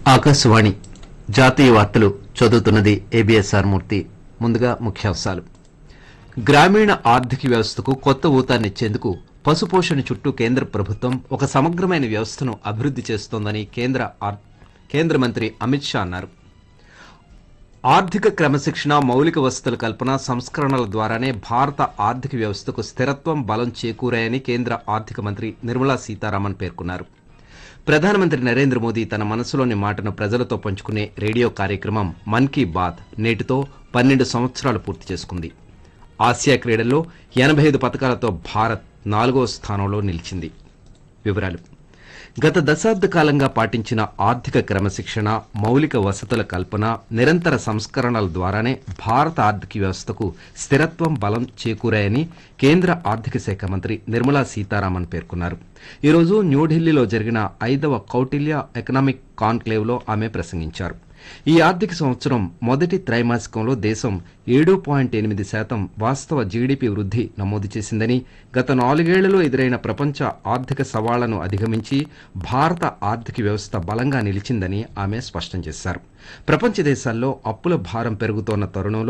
ఆకాశవాణి జాతీయ వార్తలు చదువుతున్నది ఏబిఎస్ఆర్ మూర్తి ముందుగా ముఖ్యాంశాలు గ్రామీణ ఆర్థిక వ్యవస్థకు కొత్త ఊతాన్నిచ్చేందుకు పశుపోషణ చుట్టూ కేంద్ర ప్రభుత్వం ఒక సమగ్రమైన వ్యవస్థను అభివృద్ధి చేస్తోందని కేంద్ర ఆర్- కేంద్ర మంత్రి అమిత్ షా అన్నారు ఆర్థిక క్రమశిక్షణ మౌలిక వసతుల కల్పన సంస్కరణల ద్వారానే భారత ఆర్థిక వ్యవస్థకు స్థిరత్వం బలం చేకూరాయని కేంద్ర ఆర్థిక మంత్రి నిర్మలా సీతారామన్ పేర్కొన్నారు ప్రధానమంత్రి నరేంద్ర మోదీ తన మనసులోని మాటను ప్రజలతో పంచుకునే రేడియో కార్యక్రమం మన్ కీ బాత్ నేటితో పన్నెండు సంవత్సరాలు పూర్తి చేసుకుంది ఆసియా క్రీడల్లో ఎనభై ఐదు పథకాలతో భారత్ నాలుగో స్థానంలో నిలిచింది వివరాలు గత దశాబ్ద కాలంగా పాటించిన ఆర్థిక క్రమశిక్షణ మౌలిక వసతుల కల్పన నిరంతర సంస్కరణల ద్వారానే భారత ఆర్థిక వ్యవస్థకు స్థిరత్వం బలం చేకూరాయని కేంద్ర ఆర్థిక శాఖ మంత్రి నిర్మలా సీతారామన్ పేర్కొన్నారు ఈరోజు న్యూఢిల్లీలో జరిగిన ఐదవ కౌటిల్య ఎకనామిక్ కాన్క్లేవ్లో ఆమె ప్రసంగించారు ఈ ఆర్థిక సంవత్సరం మొదటి త్రైమాసికంలో దేశం ఏడు పాయింట్ ఎనిమిది శాతం వాస్తవ జీడీపీ వృద్ధి నమోదు చేసిందని గత నాలుగేళ్లలో ఎదురైన ప్రపంచ ఆర్థిక సవాళ్లను అధిగమించి భారత ఆర్థిక వ్యవస్థ బలంగా నిలిచిందని ఆమె స్పష్టం చేశారు ప్రపంచ దేశాల్లో అప్పుల భారం పెరుగుతోన్న తరుణంలో